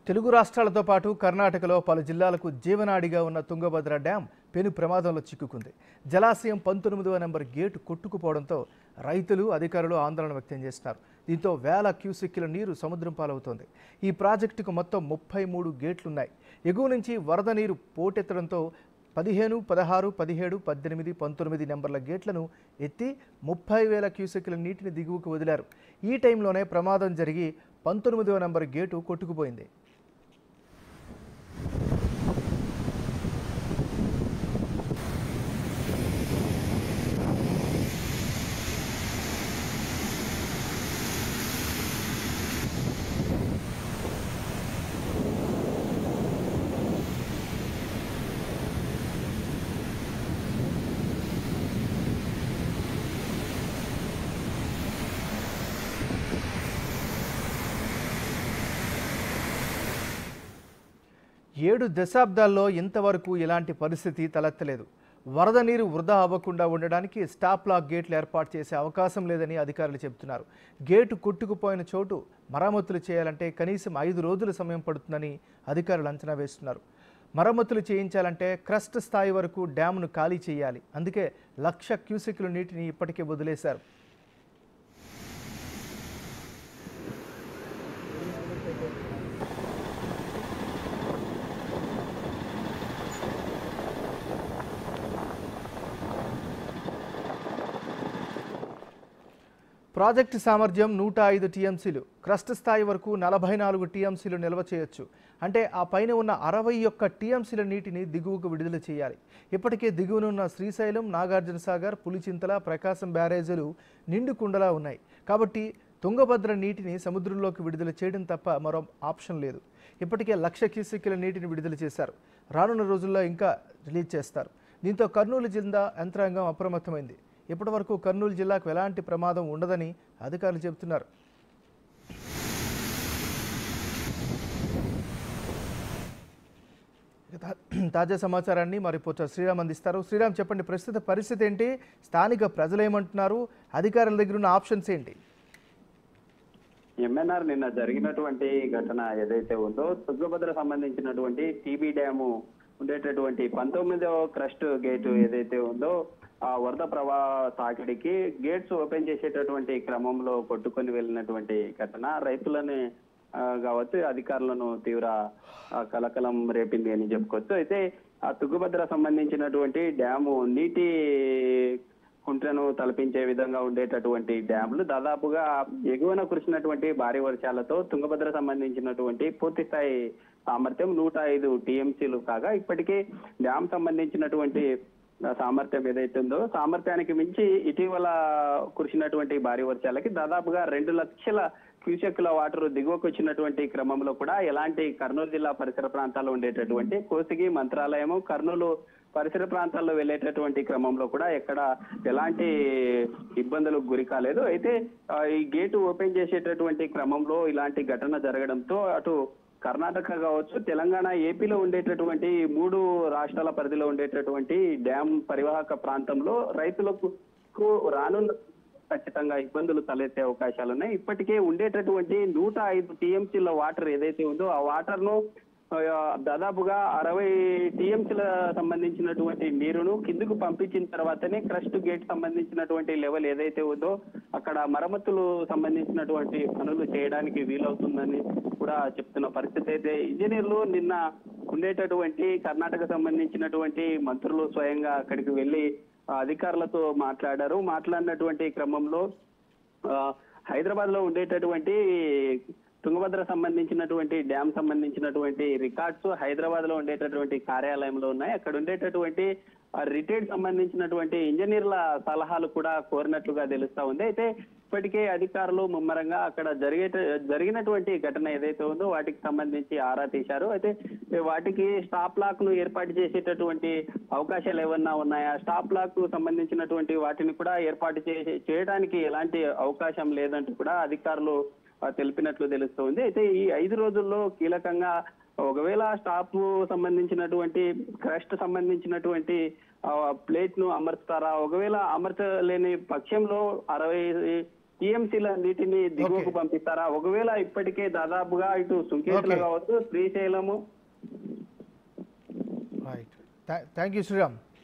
తెలుగు రాష్ట్రాలతో పాటు కర్ణాటకలో పలు జిల్లాలకు జీవనాడిగా ఉన్న తుంగభద్ర డ్యాం పెను ప్రమాదంలో చిక్కుకుంది జలాశయం పంతొమ్మిదవ నెంబర్ గేటు కొట్టుకుపోవడంతో రైతులు అధికారులు ఆందోళన వ్యక్తం చేస్తున్నారు దీంతో వేల క్యూసెక్కుల నీరు సముద్రం పాలవుతోంది ఈ ప్రాజెక్టుకు మొత్తం ముప్పై మూడు గేట్లున్నాయి ఎగువ నుంచి వరద నీరు పోటెత్తడంతో పదిహేను పదహారు పదిహేడు పద్దెనిమిది పంతొమ్మిది నెంబర్ల గేట్లను ఎత్తి ముప్పై వేల క్యూసెక్కుల నీటిని దిగువకు వదిలారు ఈ టైంలోనే ప్రమాదం జరిగి పంతొమ్మిదవ నెంబర్ గేటు కొట్టుకుపోయింది ఏడు దశాబ్దాల్లో ఇంతవరకు ఇలాంటి పరిస్థితి తలెత్తలేదు వరద నీరు వృధా అవ్వకుండా ఉండడానికి స్టాప్ లాక్ గేట్లు ఏర్పాటు చేసే అవకాశం లేదని అధికారులు చెబుతున్నారు గేటు కొట్టుకుపోయిన చోటు మరమ్మతులు చేయాలంటే కనీసం ఐదు రోజుల సమయం పడుతుందని అధికారులు అంచనా వేస్తున్నారు మరమ్మతులు చేయించాలంటే క్రస్ట్ స్థాయి వరకు డ్యామ్ను ఖాళీ చేయాలి అందుకే లక్ష క్యూసెక్ల నీటిని ఇప్పటికే వదిలేశారు ప్రాజెక్టు సామర్థ్యం నూట ఐదు టీఎంసీలు క్రస్ట్ స్థాయి వరకు నలభై నాలుగు టీఎంసీలు నిల్వ చేయొచ్చు అంటే ఆ పైన ఉన్న అరవై ఒక్క టీఎంసీల నీటిని దిగువకు విడుదల చేయాలి ఇప్పటికే దిగువనున్న శ్రీశైలం నాగార్జున సాగర్ పులిచింతల ప్రకాశం బ్యారేజీలు నిండు కుండలా ఉన్నాయి కాబట్టి తుంగభద్ర నీటిని సముద్రంలోకి విడుదల చేయడం తప్ప మరో ఆప్షన్ లేదు ఇప్పటికే లక్ష క్యూసెక్కుల నీటిని విడుదల చేశారు రానున్న రోజుల్లో ఇంకా రిలీజ్ చేస్తారు దీంతో కర్నూలు జిల్లా యంత్రాంగం అప్రమత్తమైంది ఇప్పటి వరకు కర్నూలు జిల్లాకు ఎలాంటి ప్రమాదం ఉండదని అధికారులు చెబుతున్నారు ఇక తా- తాజా సమాచారాన్ని మా రిపోర్టర్ శ్రీరామ్ అందిస్తారు శ్రీరామ్ చెప్పండి ప్రస్తుత పరిస్థితి ఏంటి స్థానిక ప్రజలు ఏమంటున్నారు అధికారుల దగ్గర ఉన్న ఆప్షన్స్ ఏంటి ఎంఎన్ఆర్ నిన్న జరిగినటువంటి ఘటన ఏదైతే ఉందో తుంగభద్ర సంబంధించినటువంటి టీబీ డ్యాము ఉండేటటువంటి పంతొమ్మిదవ క్రస్ట్ గేటు ఏదైతే ఉందో ఆ వరద ప్రవాహ తాకిడికి గేట్స్ ఓపెన్ చేసేటటువంటి క్రమంలో కొట్టుకొని వెళ్ళినటువంటి ఘటన రైతులని ఆ, కావచ్చు అధికారులను తీవ్ర ఆ, కలకలం రేపింది అని చెప్పుకోవచ్చు అయితే ఆ తుంగభద్ర సంబంధించినటువంటి డ్యాము నీటి కుంట్లను తలపించే విధంగా ఉండేటటువంటి డ్యాములు దాదాపుగా ఎగువన కురిసినటువంటి భారీ వర్షాలతో తుంగభద్ర సంబంధించినటువంటి పూర్తి స్థాయి సామర్థ్యం నూట ఐదు టీఎంసీలు కాగా ఇప్పటికే డ్యామ్ సంబంధించినటువంటి సామర్థ్యం ఏదైతే ఉందో సామర్థ్యానికి మించి ఇటీవల కురిసినటువంటి భారీ వర్షాలకి దాదాపుగా రెండు లక్షల క్యూసెక్ల వాటర్ దిగువకు వచ్చినటువంటి క్రమంలో కూడా ఎలాంటి కర్నూలు జిల్లా పరిసర ప్రాంతాల్లో ఉండేటటువంటి కోసిగి మంత్రాలయము కర్నూలు పరిసర ప్రాంతాల్లో వెళ్ళేటటువంటి క్రమంలో కూడా ఎక్కడ ఎలాంటి ఇబ్బందులకు గురి కాలేదు అయితే ఆ, ఈ గేటు ఓపెన్ చేసేటటువంటి క్రమంలో ఇలాంటి ఘటన జరగడంతో అటు కర్ణాటక కావచ్చు తెలంగాణ ఏపీలో ఉండేటటువంటి ఈ మూడు రాష్ట్రాల పరిధిలో ఉండేటటువంటి డ్యామ్ పరివాహక ప్రాంతంలో రైతులకు కు రానున్న ఖచ్చితంగా ఇబ్బందులు తలెత్తే అవకాశాలు ఉన్నాయి ఇప్పటికే ఉండేటటువంటి నూట ఐదు టీఎంసీల వాటర్ ఏదైతే ఉందో ఆ వాటర్ ను ఆ, దాదాపుగా అరవై టీఎంసీల సంబంధించినటువంటి నీరును కిందకు పంపించిన తర్వాతనే క్రస్ట్ గేట్ సంబంధించినటువంటి లెవెల్ ఏదైతే ఉందో అక్కడ మరమ్మతులు సంబంధించినటువంటి పనులు చేయడానికి వీలవుతుందని కూడా చెప్తున్న పరిస్థితి అయితే ఇంజనీర్లు నిన్న ఉండేటటువంటి కర్ణాటక సంబంధించినటువంటి మంత్రులు స్వయంగా అక్కడికి వెళ్లి ఆ, అధికారులతో మాట్లాడారు మాట్లాడినటువంటి క్రమంలో హైదరాబాద్ లో ఉండేటటువంటి తుంగభద్ర సంబంధించినటువంటి డ్యామ్ సంబంధించినటువంటి రికార్డ్స్ హైదరాబాద్ లో ఉండేటటువంటి కార్యాలయంలో ఉన్నాయి అక్కడ ఉండేటటువంటి రిటైర్డ్ సంబంధించినటువంటి ఇంజనీర్ల సలహాలు కూడా కోరినట్లుగా తెలుస్తా ఉంది అయితే ఇప్పటికే అధికారులు ముమ్మరంగా అక్కడ జరిగే జరిగినటువంటి ఘటన ఏదైతే ఉందో వాటికి సంబంధించి ఆరా తీశారు అయితే వాటికి స్టాప్ లాక్ ను ఏర్పాటు చేసేటటువంటి అవకాశాలు ఏమన్నా ఉన్నాయా స్టాప్ లాక్ కు సంబంధించినటువంటి వాటిని కూడా ఏర్పాటు చేసే చేయడానికి ఎలాంటి అవకాశం లేదంటూ కూడా అధికారులు ఆ, తెలిపినట్లు తెలుస్తోంది అయితే ఈ ఐదు రోజుల్లో కీలకంగా ఒకవేళ స్టాప్ సంబంధించినటువంటి క్రస్ట్ సంబంధించినటువంటి ప్లేట్ ను అమర్చుతారా ఒకవేళ అమర్చలేని పక్షంలో అరవై టీఎంసీల నీటిని దిగువకు Okay. పంపిస్తారా ఒకవేళ ఇప్పటికే దాదాపుగా ఇటు సుంకేశ్వర Okay. కావచ్చు Srisailam right thank you Sriram